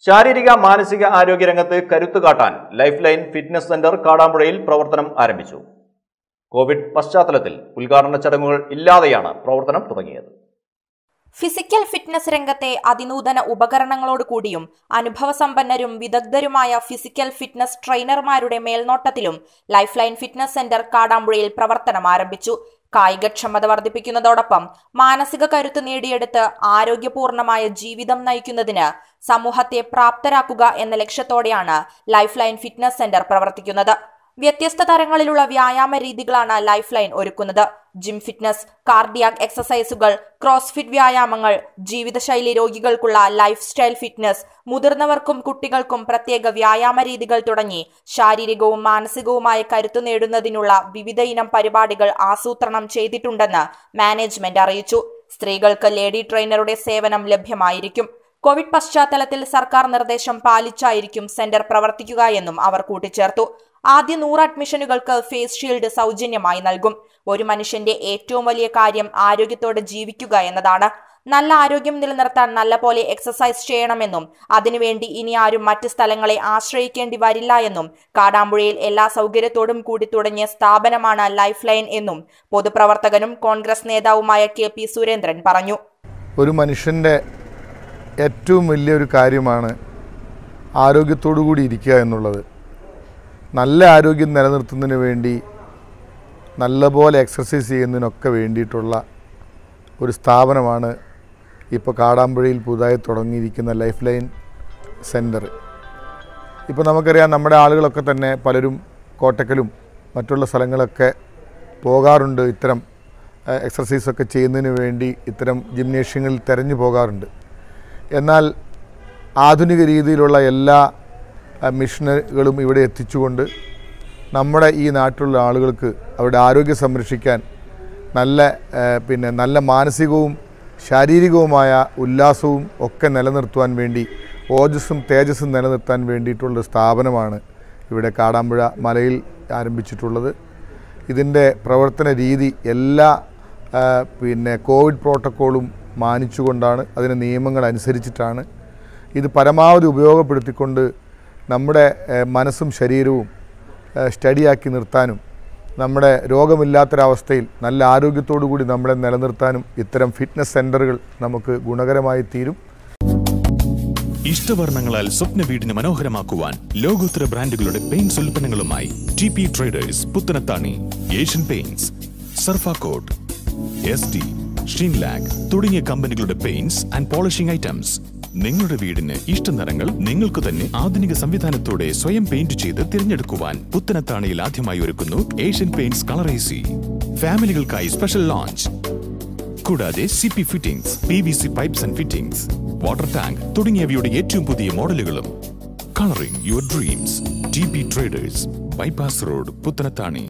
ശാരീരിക മാനസിക ആരോഗ്യ രംഗത്ത് കരുത്തു കാട്ടാൻ ലൈഫ് ലൈൻ ഫിറ്റ്നസ് സെന്റർ കാടാമ്പുഴയിൽ പ്രവർത്തനം ആരംഭിച്ചു കോവിഡ് പശ്ചാത്തലത്തിൽ ഉദ്ഘാടന ചടങ്ങുകൾ ഇല്ലാതെയാണ് പ്രവർത്തനം തുടങ്ങിയത് ഫിസിക്കൽ ഫിറ്റ്നസ് രംഗത്തെ അതിനൂതന ഉപകരണങ്ങളോട് കൂടിയും അനുഭവസമ്പന്നരും വിദഗ്ധരുമായ ഫിസിക്കൽ ഫിറ്റ്നസ് ട്രെയിനർമാരുടെ മേൽനോട്ടത്തിലും ലൈഫ് ലൈൻ ഫിറ്റ്നസ് സെന്റർ കാടാമ്പുഴയിൽ പ്രവർത്തനം ആരംഭിച്ചു കായികക്ഷമത വർദ്ധിപ്പിക്കുന്നതോടൊപ്പം മാനസിക കരുത്ത് നേടിയെടുത്ത് ആരോഗ്യപൂർണമായ ജീവിതം നയിക്കുന്നതിന് സമൂഹത്തെ പ്രാപ്തരാക്കുക എന്ന ലക്ഷ്യത്തോടെയാണ് ലൈഫ് ലൈൻ ഫിറ്റ്നസ് സെന്റർ പ്രവർത്തിക്കുന്നത് വ്യത്യസ്ത തരങ്ങളിലുള്ള വ്യായാമ രീതികളാണ് ലൈഫ് ലൈൻ ഒരുക്കുന്നത് ജിം ഫിറ്റ്നസ് കാർഡിയാക് എക്സസൈസുകൾ ക്രോസ്ഫിറ്റ് വ്യായാമങ്ങൾ ജീവിതശൈലി രോഗികൾക്കുള്ള ലൈഫ് സ്റ്റൈൽ ഫിറ്റ്നസ് മുതിർന്നവർക്കും കുട്ടികൾക്കും പ്രത്യേക വ്യായാമ രീതികൾ തുടങ്ങി ശാരീരികവും മാനസികവുമായ കരുത്തു നേടുന്നതിനുള്ള വിവിധ ഇനം പരിപാടികൾ ആസൂത്രണം ചെയ്തിട്ടുണ്ടെന്ന് മാനേജ്മെന്റ് അറിയിച്ചു സ്ത്രീകൾക്ക് ലേഡി ട്രെയിനറുടെ സേവനം ലഭ്യമായിരിക്കും കോവിഡ് പശ്ചാത്തലത്തിൽ സർക്കാർ നിർദ്ദേശം പാലിച്ചായിരിക്കും സെന്റർ പ്രവർത്തിക്കുക എന്നും അവർ കൂട്ടിച്ചേർത്തു ആദ്യ നൂറ് അഡ്മിഷനുകൾക്ക് ഫേസ് ഷീൽഡ് സൗജന്യമായി നൽകും ഒരു മനുഷ്യന്റെ ഏറ്റവും വലിയ കാര്യം ആരോഗ്യത്തോടെ ജീവിക്കുക എന്നതാണ് നല്ല ആരോഗ്യം നിലനിർത്താൻ നല്ല പോലെ എക്സസൈസ് ചെയ്യണമെന്നും അതിനുവേണ്ടി ഇനി ആരും മറ്റ് സ്ഥലങ്ങളെ ആശ്രയിക്കേണ്ടി വരില്ല എന്നും കാടാമ്പുഴയിൽ എല്ലാ സൗകര്യത്തോടും കൂടി തുടങ്ങിയ സ്ഥാപനമാണ് ലൈഫ് ലൈൻ എന്നും പൊതുപ്രവർത്തകനും കോൺഗ്രസ് നേതാവുമായ കെ പി സുരേന്ദ്രൻ പറഞ്ഞു ഒരു മനുഷ്യൻ്റെ ഏറ്റവും വലിയൊരു കാര്യമാണ് ആരോഗ്യത്തോടു കൂടി ഇരിക്കുക എന്നുള്ളത് നല്ല ആരോഗ്യം നിലനിർത്തുന്നതിന് വേണ്ടി നല്ലപോലെ എക്സർസൈസ് ചെയ്യുന്നതിനൊക്കെ വേണ്ടിയിട്ടുള്ള ഒരു സ്ഥാപനമാണ് ഇപ്പോൾ കാടാമ്പുഴയിൽ പുതുതായി തുടങ്ങിയിരിക്കുന്ന ലൈഫ് ലൈൻ സെൻറ്റർ ഇപ്പോൾ നമുക്കറിയാം നമ്മുടെ ആളുകളൊക്കെ തന്നെ പലരും കോട്ടക്കലും മറ്റുള്ള സ്ഥലങ്ങളൊക്കെ പോകാറുണ്ട് ഇത്തരം എക്സർസൈസൊക്കെ ചെയ്യുന്നതിന് വേണ്ടി ഇത്തരം ജിംനേഷ്യങ്ങളിൽ തിരഞ്ഞു പോകാറുണ്ട് എന്നാൽ ആധുനിക രീതിയിലുള്ള എല്ലാ അഹ്, മിഷനുകളും ഇവിടെ എത്തിച്ചുകൊണ്ട് നമ്മുടെ ഈ നാട്ടിലുള്ള ആളുകൾക്ക് അവരുടെ ആരോഗ്യം സംരക്ഷിക്കാൻ നല്ല ഏഹ്, പിന്നെ നല്ല മാനസികവും ശാരീരികവുമായ ഉല്ലാസവും ഒക്കെ നിലനിർത്തുവാൻ വേണ്ടി ഓജസ്സും തേജസ്സും നിലനിർത്താൻ വേണ്ടിയിട്ടുള്ള സ്ഥാപനമാണ് ഇവിടെ കാടാമ്പുഴ മലയിൽ ആരംഭിച്ചിട്ടുള്ളത് ഇതിൻ്റെ പ്രവർത്തന രീതി എല്ലാ ആ, പിന്നെ കോവിഡ് പ്രോട്ടോക്കോളും മാനിച്ചുകൊണ്ടാണ് അതിന് നിയമങ്ങൾ അനുസരിച്ചിട്ടാണ് ഇത് പരമാവധി ഉപയോഗപ്പെടുത്തിക്കൊണ്ട് നമ്മുടെ ഏ, മനസ്സും ശരീരവും ഏ, സ്റ്റഡിയാക്കി നിർത്താനും നമ്മുടെ രോഗമില്ലാത്തൊരവസ്ഥയിൽ നല്ല ആരോഗ്യത്തോടു കൂടി നമ്മളെ നിലനിർത്താനും ഇത്തരം ഫിറ്റ്നസ് സെൻ്ററുകൾ നമുക്ക് ഗുണകരമായി തീരും ഇഷ്ടവർണ്ണങ്ങളാൽ സ്വപ്ന വീടിന് മനോഹരമാക്കുവാൻ ലോകോത്തര ബ്രാൻഡുകളുടെ പെയിന്റ്സ് ഉൽപ്പന്നങ്ങളുമായി T P traders Puthanathani Asian paints Surfacoat S D Sheenlac തുടങ്ങിയ കമ്പനികളുടെ പെയിന്റ്സ് ആൻഡ് പോളിഷിംഗ് ഐറ്റംസ് നിങ്ങളുടെ വീടിന് ഇഷ്ട നിറങ്ങൾ നിങ്ങൾക്ക് തന്നെ ആധുനിക സംവിധാനത്തോടെ സ്വയം പെയിന്റ് ചെയ്ത് തിരഞ്ഞെടുക്കുവാൻ പുത്തനത്താണിയിൽ ആദ്യമായി ഒരുക്കുന്നു Asian paints colour A C ഫാമിലികൾക്കായി സ്പെഷ്യൽ ലോഞ്ച് കൂടാതെ C P fittings P V C pipes and fittings water tank തുടങ്ങിയവയുടെ ഏറ്റവും പുതിയ മോഡലുകളും colouring your dreams T P traders bypass road Puthanathani